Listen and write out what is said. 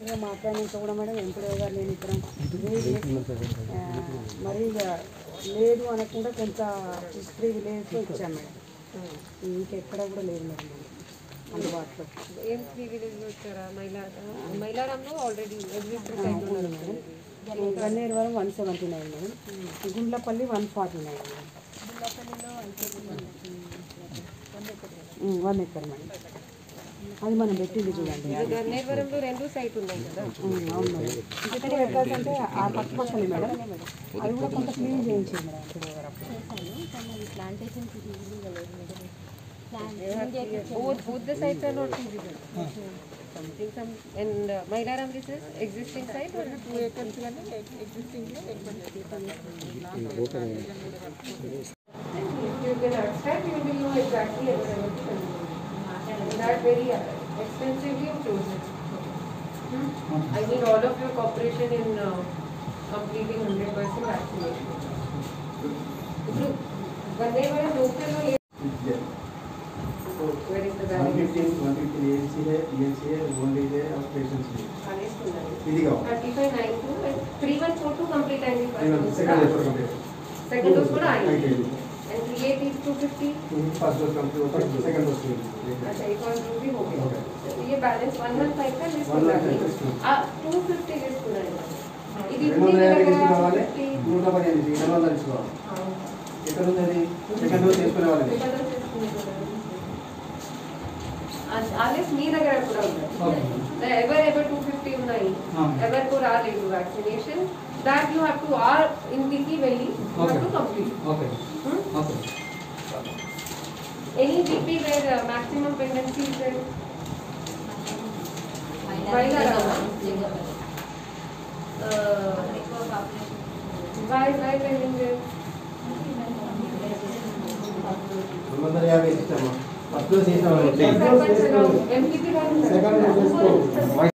డైరెక్ట్గా మాట్లాడినాక కూడా madam MPDO గారు నేను ఇక్కడ ఆ, మరి ఇక లేదు అనకుండా కొంత త్రీ విలేజ్లో ఇచ్చాం మేడం ఇంకెక్కడ కూడా లేదు మేడం మనకి అందుబాటులో ఏం త్రీ విలేజ్ వచ్చారా మైలా మైలారంలో ఆల్రెడీ ఎగ్జిస్టింగ్ సైట్ ఉన్నారు madam Gannervaram one seventy nine madam Gundlapalli one forty nine madam one acre madam అది మనం పెట్టింది చూడండి గన్నేరువరంలో రెండు సైట్ ఉన్నాయి కదా ఉమ్, అవును మేడం ఇక్కడ ఎకర్స్ అంటే ఆ పక్క పక్కనే మేడం అది కూడా కొంత క్లీన్ చేయించింది మేడం ఇప్పుడు both both the sites are not feasible something some and uh, Mailaram this is existing site or two acres If you can extract, you will know exactly everything. That very extensively you chose it. Hmm? I need all of your cooperation in uh, completing hundred percent vaccination. ఇప్పుడు వన్నేవరం లోకల్లో ఏ Where is the balance? అనేస్తున్నారు. ఇది కావాలి 35, 92, and 3142 complete అయింది first second dose. ఎప్పుడు complete Second dose కూడా అయింది. అయిపోయింది And 38 is 250. First dose complete first second dose अच्छा एक और जो भी हो गया Okay. तो ये बैलेंस वन मंथ फाइव का लिस्ट One होगा month list ఉంది. ఆ టూ ఫిఫ్టీ లిస్ట్ ఉన్నాయి ఇది రెండు ఉంది వందల యాభై దగ్గర నుంచి కావాలి 50. నూట పదిహేను నుంచి రెండు వందలు తీసుకోవాలి అవును. ఎక్కడ ఉంది అది సెకండ్ డోస్ చేసుకునే వాళ్ళకి ఇక్కడ తీసుకుంది కదా. ఆ- ఆ లిస్ట్ మీ దగ్గర కూడా ఉంది ఎవర్ ఎవర్ టూ ఫిఫ్టీ ఉన్నాయి అవును. ఎవరికి రాలేదు vaccination that you have to are ఇంటికి వెళ్ళి Okay. To complete okay okay any GP where maximum pendency is there why why pending there రెండు వందల యాభై ఇస్తామా ఫస్ట్ డోస్ చేసిన ఎంపీపీ సెకండ్ డోస్ చేసుకో